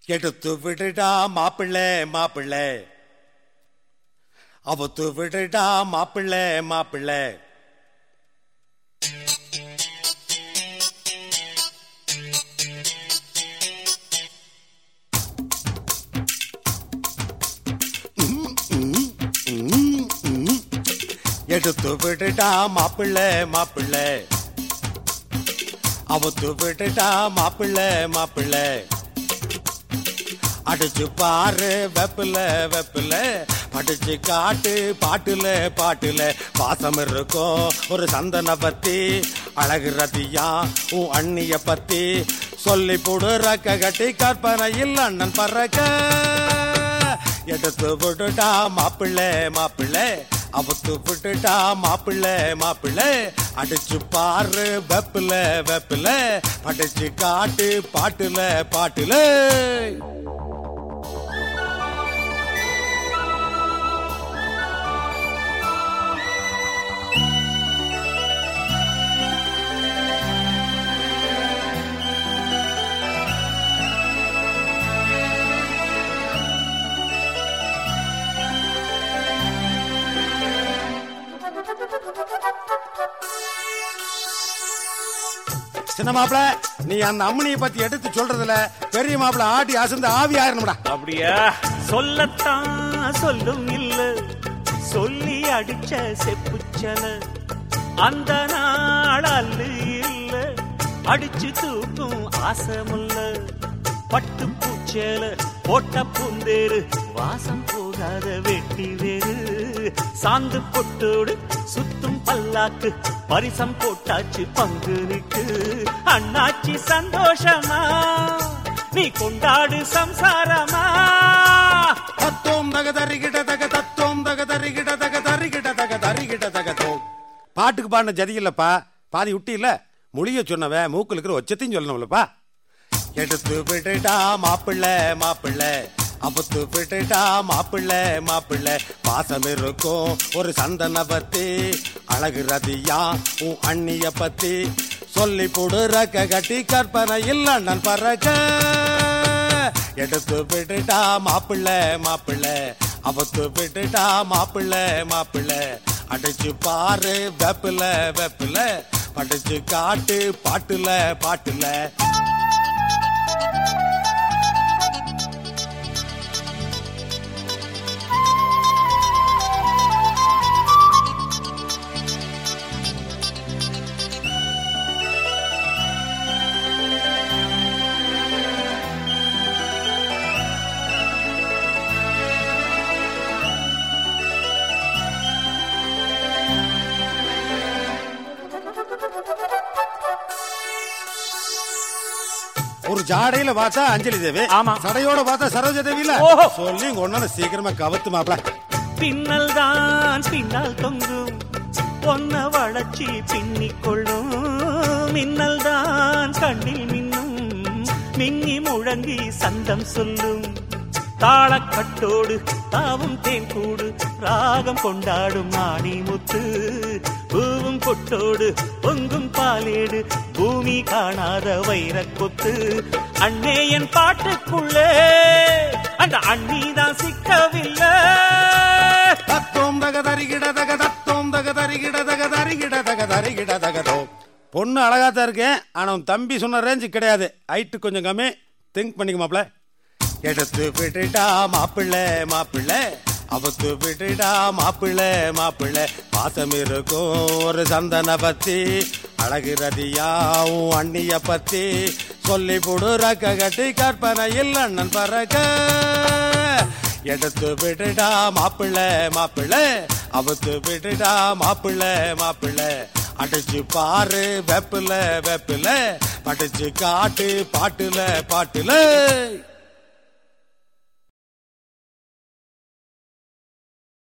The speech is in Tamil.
எடுத்து விடுடா மாப்பிள்ளை மாப்பிள்ளை அவுத்து விடுடா மாப்பிள்ளை மாப்பிள்ளை எடுத்து விடுடா மாப்பிள்ளை மாப்பிள்ளை அவுத்து விடுடா மாப்பிள்ளை மாப்பிள்ளை அடிச்சு பாரு வெப்பில வெப்பில படிச்சு காட்டு பாட்டுல பாட்டுல வாசம் இருக்கும் ஒரு சந்தன பத்தி அழகு ரதியா உன் அண்ணிய பத்தி சொல்லி போடு ரக்க கட்டி கற்பனையில் அண்ணன் பறக்க எடுத்து விட்டுட்டா மாப்பிள்ளை மாப்பிள்ளை அவுத்து விட்டுட்டா மாப்பிள்ளை மாப்பிள்ளை அடிச்சு பாரு வெப்பில வெப்பில படிச்சு காட்டு பாட்டுல பாட்டுல சின்ன மாப்பிள நீ அந்த அம்மனிய பத்தி எடுத்து சொல்றதுல பெரிய மாப்பிள ஆட்டி அசந்து ஆவி ஆயிரணும்டா அப்படியா சொல்லத்தான் சொல்லும் இல்ல சொல்லி அடிச்ச செப்புச்சல அந்த நாள் அல்லு இல்ல அடிச்சு தூக்கும் ஆசமுல்ல பட்டு பூச்சேல போட்ட பூந்தேரு வாசம் போகாத வெட்டி வேறு சாந்து பொட்டோடு சுத்தும் பல்லாக்கு பரிசம் போட்டாச்சு பங்குனுக்கு அண்ணாச்சி சந்தோஷமா நீ கொண்டாடு சம்சாரமா தத்தோம் தக தரிகிட தக தத்தோம் தக தரிகிட தக தரிகிட தக தரிகிட தக தோம் பாட்டுக்கு பாடின ஜதி இல்லப்பா பாதி விட்டி இல்ல மொழிய சொன்னவன் மூக்குல இருக்கிற ஒச்சத்தையும் சொல்லணும்லப்பா எடுத்து விட்டுட்டா மாப்பிள்ளை மாப்பிள்ளை அபத்து விட்டுட்டா மாப்பிள்ளை மாப்பிள்ளை பாசம் இருக்கும் ஒரு சந்தன பத்தி அழகு ரதியா உன் அண்ணிய பத்தி சொல்லி போடு ரக்க கட்டி கற்பனையில் அண்ணன் பறக்க எடுத்து விட்டுட்டா மாப்பிள்ளை மாப்பிள்ளை அவத்து விட்டுட்டா மாப்பிள்ளை மாப்பிள்ளை அடிச்சு பாரு வெப்பில வெப்பில படிச்சு காட்டு பாட்டுல பாட்டுல ஒரு ஜாடையில பார்த்தா அஞ்சலி தேவி ஆமா. சடையோட பார்த்தா சரோஜ தேவி இல்ல ஓஹோ. சொல்லி இங்க ஒன்னு சீக்கிரமா கவத்து மாப்பிள பின்னல் தான் பின்னால் தொங்கும் பொன்ன வளர்ச்சி பின்னிக் கொள்ளும் மின்னல் தான் கண்ணில் மின்னும் மின்னி முழங்கி சந்தம் சொல்லும் தாளக்கட்டோடு தாவும் தேன் கூடு ராகம் கொண்டாடும் ஆணி முத்து பூவும் கொட்டோடு பொங்கும் பாலேடு பூமி காணாத வைரக் கொத்து அண்ணே என் பாட்டுக்குள்ளே அந்த அண்ணி தான் சிக்கவில்லை தத்தோம் தக தரிகிட தக தத்தோம் தக தரிகிட தக தரிகிட தக தரிகிட தக தோ பொண்ணு அழகா தான் இருக்கேன் ஆனா உன் தம்பி சொன்ன ரேஞ்சு கிடையாது ஹைட்டு கொஞ்சம் கம்மி திங்க் பண்ணிக்க மாப்பிள எடுத்து விட்டுட்டா மாப்பிள்ளை மாப்பிள்ளை அவத்து விட்டுட்டா மாப்பிள்ளை மாப்பிள்ளை பாசம் இருக்கும் ஒரு சந்தன பத்தி அழகு ரதியா உன் அண்ணிய பத்தி சொல்லி போடு ரக்க கட்டி கற்பனையில் அண்ணன் பறக்க எடுத்து விட்டுடா மாப்பிள்ளை மாப்பிள்ளை அவத்து விட்டுடா மாப்பிள்ளை மாப்பிள்ளை அடிச்சு பாரு வெப்பில வெப்பில படிச்சு காட்டு பாட்டுல பாட்டுல